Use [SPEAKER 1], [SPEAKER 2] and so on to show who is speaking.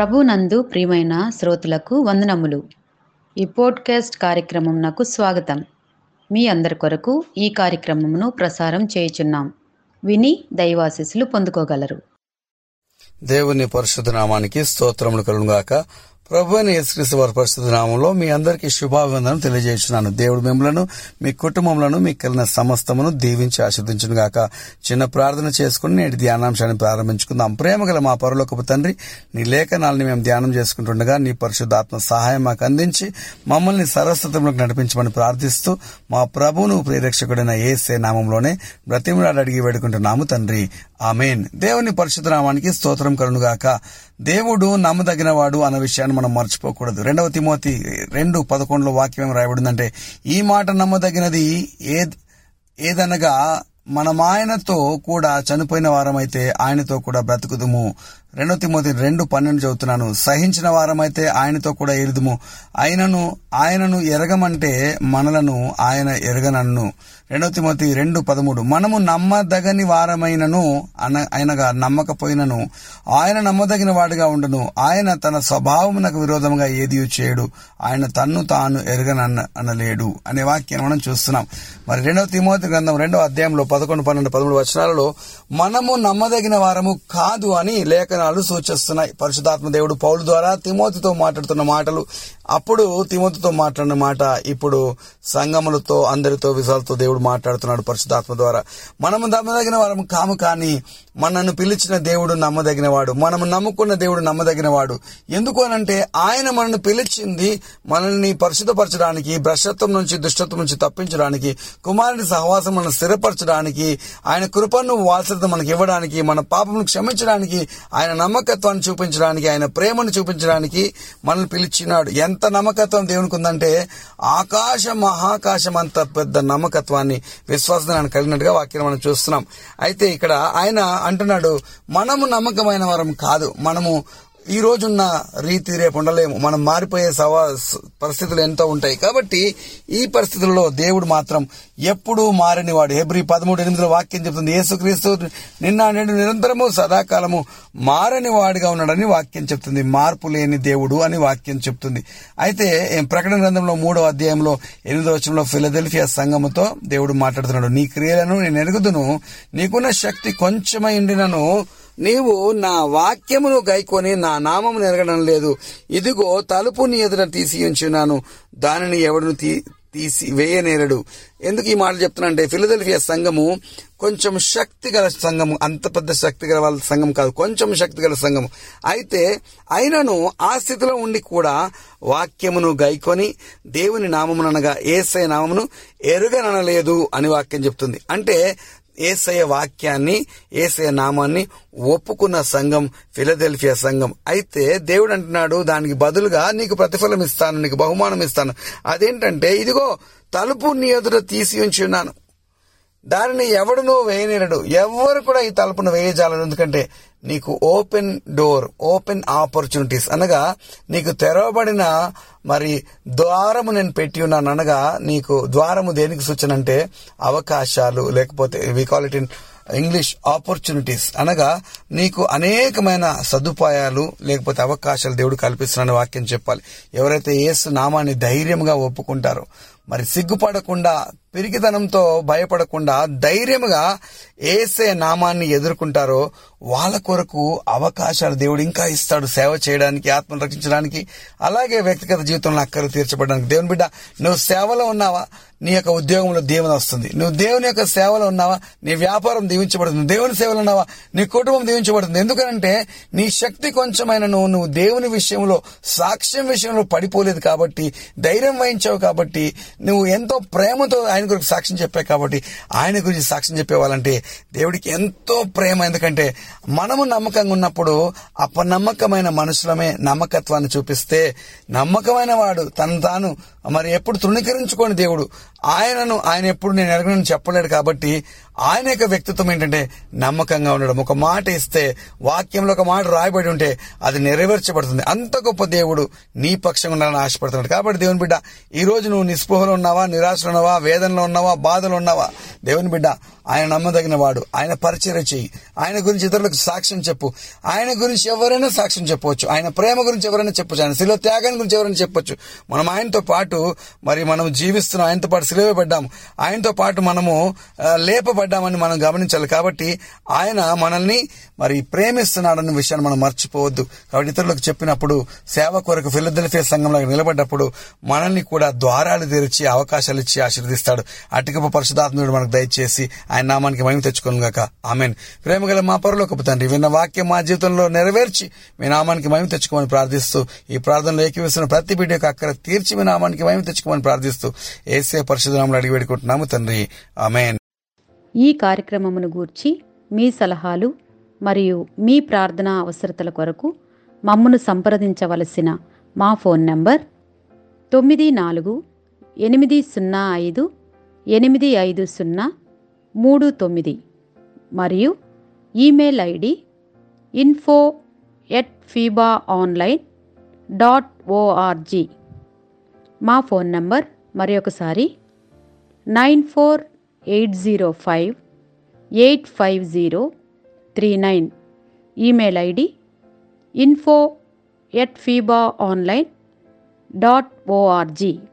[SPEAKER 1] ప్రభునందు ప్రియమైన శ్రోతలకు వందనములు ఈ పోడ్కాస్ట్ కార్యక్రమం నాకు స్వాగతం మీ అందరి కొరకు ఈ కార్యక్రమమును ప్రసారం చేయుచున్నాం విని దైవాశీస్సులు పొందుకోగలరు
[SPEAKER 2] దేవుని పరిశుద్ధ నామానికి స్తోత్రములు కలుగుగాక ప్రభు అయిన యేసుక్రీస్తు వారి పరిశుద్ధ నామంలో మీ అందరికీ శుభాభివందనం తెలియజేస్తున్నాను దేవుడు మిమ్మలను మీ కుటుంబములను మీకు కలిగిన సమస్తమును దీవించి ఆశీర్దించును గాక చిన్న ప్రార్థన చేసుకుని నేటి ధ్యానాంశాన్ని ప్రారంభించుకుందాం ప్రేమ గల మా పరలోకపు తండ్రి నీ లేఖనాలని మేము ధ్యానం చేసుకుంటుండగా నీ పరిశుద్ధాత్మ సహాయం మాకు అందించి మమ్మల్ని సరస్వతంలోకి నడిపించమని ప్రార్థిస్తూ మా ప్రభువును ప్రేరక్షకుడైన ఏసే నామంలోనే బ్రతిమలాడి అడిగి వేడుకుంటున్నాము తండ్రి ఆమెన్ దేవుని పరిశుద్ధ నామానికి స్తోత్రం కలుగుగాక దేవుడు నమ్మదగిన వాడు అన్న విషయాన్ని మనం మర్చిపోకూడదు రెండవ తిమోతి రెండు పదకొండులో వాక్యం ఏం రాయబడిందంటే ఈ మాట నమ్మదగినది ఏ ఏదనగా మనం ఆయనతో కూడా చనిపోయిన వారమైతే ఆయనతో కూడా బ్రతుకుదుము రెండో తిమోతి రెండు పన్నెండు చదువుతున్నాను సహించిన వారమైతే ఆయనతో కూడా ఎరుదుము ఆయనను ఆయనను ఎరగమంటే మనలను ఆయన ఎరగనన్ను రెండో తిమోతి రెండు పదమూడు మనము నమ్మదగని వారమైనను అన ఆయనగా నమ్మకపోయినను ఆయన నమ్మదగిన వాడిగా ఉండను ఆయన తన స్వభావమునకు విరోధంగా ఏది చేయడు ఆయన తన్ను తాను ఎరగనన్న అనలేడు అనే వాక్యాన్ని మనం చూస్తున్నాం మరి రెండవ తిమోతి గ్రంథం రెండవ అధ్యాయంలో పదకొండు పన్నెండు పదమూడు వచనాలలో మనము నమ్మదగిన వారము కాదు అని లేఖనాలు సూచిస్తున్నాయి పరిశుధాత్మ దేవుడు పౌలు ద్వారా తిమోతితో మాట్లాడుతున్న మాటలు అప్పుడు తిమోతితో మాట్లాడిన మాట ఇప్పుడు సంగములతో అందరితో విశాలతో దేవుడు మాట్లాడుతున్నాడు పరిశుధాత్మ ద్వారా మనము నమ్మదగిన వారము కాము కానీ మనను పిలిచిన దేవుడు నమ్మదగిన వాడు మనము నమ్ముకున్న దేవుడు నమ్మదగిన వాడు ఎందుకు అనంటే ఆయన మనల్ని పిలిచింది మనల్ని పరిశుద్ధపరచడానికి భ్రష్టత్వం నుంచి దుష్టత్వం నుంచి తప్పించడానికి కుమారుని సహవాసం మనం స్థిరపరచడానికి ఆయన కృపను వాల్సత మనకి ఇవ్వడానికి మన పాపమును క్షమించడానికి ఆయన నమ్మకత్వాన్ని చూపించడానికి ఆయన ప్రేమను చూపించడానికి మనల్ని పిలిచినాడు ఎంత నమ్మకత్వం దేవునికి ఉందంటే ఆకాశ మహాకాశం అంత పెద్ద నమ్మకత్వాన్ని విశ్వాసం ఆయన కలిగినట్టుగా వాక్యం మనం చూస్తున్నాం అయితే ఇక్కడ ఆయన అంటున్నాడు మనము నమ్మకమైన వారం కాదు మనము ఈ రోజున్న రీతి రేపు ఉండలేము మనం మారిపోయే సవా పరిస్థితులు ఎంతో ఉంటాయి కాబట్టి ఈ పరిస్థితుల్లో దేవుడు మాత్రం ఎప్పుడూ మారని వాడు హెబ్రి పదమూడు ఎనిమిదిలో వాక్యం చెప్తుంది యేసుక్రీస్తు నిన్న నేడు నిరంతరము సదాకాలము మారని వాడిగా ఉన్నాడని వాక్యం చెప్తుంది మార్పు లేని దేవుడు అని వాక్యం చెప్తుంది అయితే ప్రకటన గ్రంథంలో మూడో అధ్యాయంలో ఎనిమిదో వచనంలో ఫిలదెల్ఫియా సంఘముతో దేవుడు మాట్లాడుతున్నాడు నీ క్రియలను నేను ఎరుగుదును నీకున్న శక్తి కొంచెమై ఉండినను నీవు నా వాక్యమును గైకొని నా నామము ఎరగడం లేదు ఇదిగో తలుపు నీ ఎదుట తీసి ఉంచున్నాను దానిని ఎవడును తీ తీసి వేయనేరడు ఎందుకు ఈ మాట చెప్తున్నానంటే ఫిలదెల్ఫియా సంఘము కొంచెం శక్తి గల సంఘము అంత పెద్ద శక్తి గల వాళ్ళ సంఘం కాదు కొంచెం శక్తి గల సంఘము అయితే అయినను ఆ స్థితిలో ఉండి కూడా వాక్యమును గైకొని దేవుని నామముననగా ఏసై నామమును ఎరుగననలేదు అని వాక్యం చెప్తుంది అంటే ఏసయ వాక్యాన్ని ఏసయ నామాన్ని ఒప్పుకున్న సంఘం ఫిలదెల్ఫియా సంఘం అయితే దేవుడు అంటున్నాడు దానికి బదులుగా నీకు ప్రతిఫలం ఇస్తాను నీకు బహుమానం ఇస్తాను అదేంటంటే ఇదిగో తలుపు నీ ఎదుట తీసి ఉంచి ఉన్నాను దానిని ఎవడునూ వేయనేరడు ఎవరు కూడా ఈ తలుపును వేయజాలరు ఎందుకంటే నీకు ఓపెన్ డోర్ ఓపెన్ ఆపర్చునిటీస్ అనగా నీకు తెరవబడిన మరి ద్వారము నేను పెట్టి ఉన్నాను అనగా నీకు ద్వారము దేనికి సూచన అంటే అవకాశాలు లేకపోతే we call it in English opportunities అనగా నీకు అనేకమైన సదుపాయాలు లేకపోతే అవకాశాలు దేవుడు కల్పిస్తున్నాడని వాక్యం చెప్పాలి ఎవరైతే ఏసు నామాన్ని ధైర్యంగా ఒప్పుకుంటారో మరి సిగ్గుపడకుండా పిరికితనంతో భయపడకుండా ధైర్యముగా ఏసే నామాన్ని ఎదుర్కొంటారో వాళ్ళ కొరకు అవకాశాలు దేవుడు ఇంకా ఇస్తాడు సేవ చేయడానికి ఆత్మను రక్షించడానికి అలాగే వ్యక్తిగత జీవితంలో అక్కలు తీర్చబడడానికి దేవుని బిడ్డ నువ్వు సేవలో ఉన్నావా నీ యొక్క ఉద్యోగంలో దేవుని వస్తుంది నువ్వు దేవుని యొక్క సేవలో ఉన్నావా నీ వ్యాపారం దీవించబడుతుంది దేవుని సేవలో ఉన్నావా నీ కుటుంబం దీవించబడుతుంది ఎందుకంటే నీ శక్తి కొంచెమైన నువ్వు నువ్వు దేవుని విషయంలో సాక్ష్యం విషయంలో పడిపోలేదు కాబట్టి ధైర్యం వహించావు కాబట్టి నువ్వు ఎంతో ప్రేమతో ఆయన గురించి సాక్ష్యం చెప్పావు కాబట్టి ఆయన గురించి సాక్ష్యం చెప్పేవాళ్ళంటే దేవుడికి ఎంతో ప్రేమ ఎందుకంటే మనము నమ్మకంగా ఉన్నప్పుడు అపనమ్మకమైన మనుషులమే నమ్మకత్వాన్ని చూపిస్తే నమ్మకమైన వాడు తను తాను మరి ఎప్పుడు తృణీకరించుకోని దేవుడు ఆయనను ఆయన ఎప్పుడు నేను ఎరగనని చెప్పలేడు కాబట్టి ఆయన యొక్క వ్యక్తిత్వం ఏంటంటే నమ్మకంగా ఉండడం ఒక మాట ఇస్తే వాక్యంలో ఒక మాట రాయబడి ఉంటే అది నెరవేర్చబడుతుంది అంత గొప్ప దేవుడు నీ పక్షంగా ఉండాలని ఆశపడుతున్నాడు కాబట్టి దేవుని బిడ్డ ఈ రోజు నువ్వు నిస్పృహలో ఉన్నావా నిరాశలో ఉన్నావా వేదనలో ఉన్నావా బాధలో ఉన్నావా దేవుని బిడ్డ ఆయన నమ్మదగిన వాడు ఆయన పరిచయం చెయ్యి ఆయన గురించి ఇతరులకు సాక్ష్యం చెప్పు ఆయన గురించి ఎవరైనా సాక్ష్యం చెప్పవచ్చు ఆయన ప్రేమ గురించి ఎవరైనా చెప్పొచ్చు ఆయన శిలో త్యాగాన్ని గురించి ఎవరైనా చెప్పొచ్చు మనం ఆయనతో పాటు మరి మనం జీవిస్తున్నాం ఆయనతో పాటు సిలువ పడ్డాము ఆయనతో పాటు మనము ఆ, లేపబడ్డామని మనం గమనించాలి కాబట్టి ఆయన మనల్ని మరి ప్రేమిస్తున్నాడన్న విషయాన్ని మనం మర్చిపోవద్దు కాబట్టి ఇతరులకు చెప్పినప్పుడు సేవ కొరకు ఫిలదెల్ఫియా సంఘంలో నిలబడ్డప్పుడు మనల్ని కూడా ద్వారాలు తెరిచి అవకాశాలు ఇచ్చి ఆశీర్వదిస్తాడు అటుకప పరిశుధాత్ముడు మనకు దయచేసి ఆయన నామానికి మహిమ తెచ్చుకోను గాక ఆమెన్ ప్రేమగల మా పరలోకపు తండ్రి విన్న వాక్యం మా జీవితంలో నెరవేర్చి మీ నామానికి మహిమ తెచ్చుకోమని ప్రార్థిస్తూ ఈ ప్రార్థనలో ఏకీవిస్తున్న ప్రతి బిడ్డ యొక్క అక్కడ తీర్చి మీ నామానికి మహిమ తెచ్చుకోమని ప్రార్థిస్తూ ఏసే పరిశుధనామలు అడిగి పెట్టుకుంటున్నాము తండ్రి ఆమెన్
[SPEAKER 1] ఈ కార్యక్రమమును గూర్చి మీ సలహాలు మరియు మీ ప్రార్థనా అవసరతల కొరకు మమ్మను సంప్రదించవలసిన మా ఫోన్ నంబర్ తొమ్మిది నాలుగు ఎనిమిది సున్నా ఐదు ఎనిమిది ఐదు సున్నా మూడు తొమ్మిది మరియు email ID info at fiba online dot ORG మా ఫోన్ నంబర్ మరి ఒకసారి nine four eight zero five eight five zero three nine email ID info at fiba online dot ORG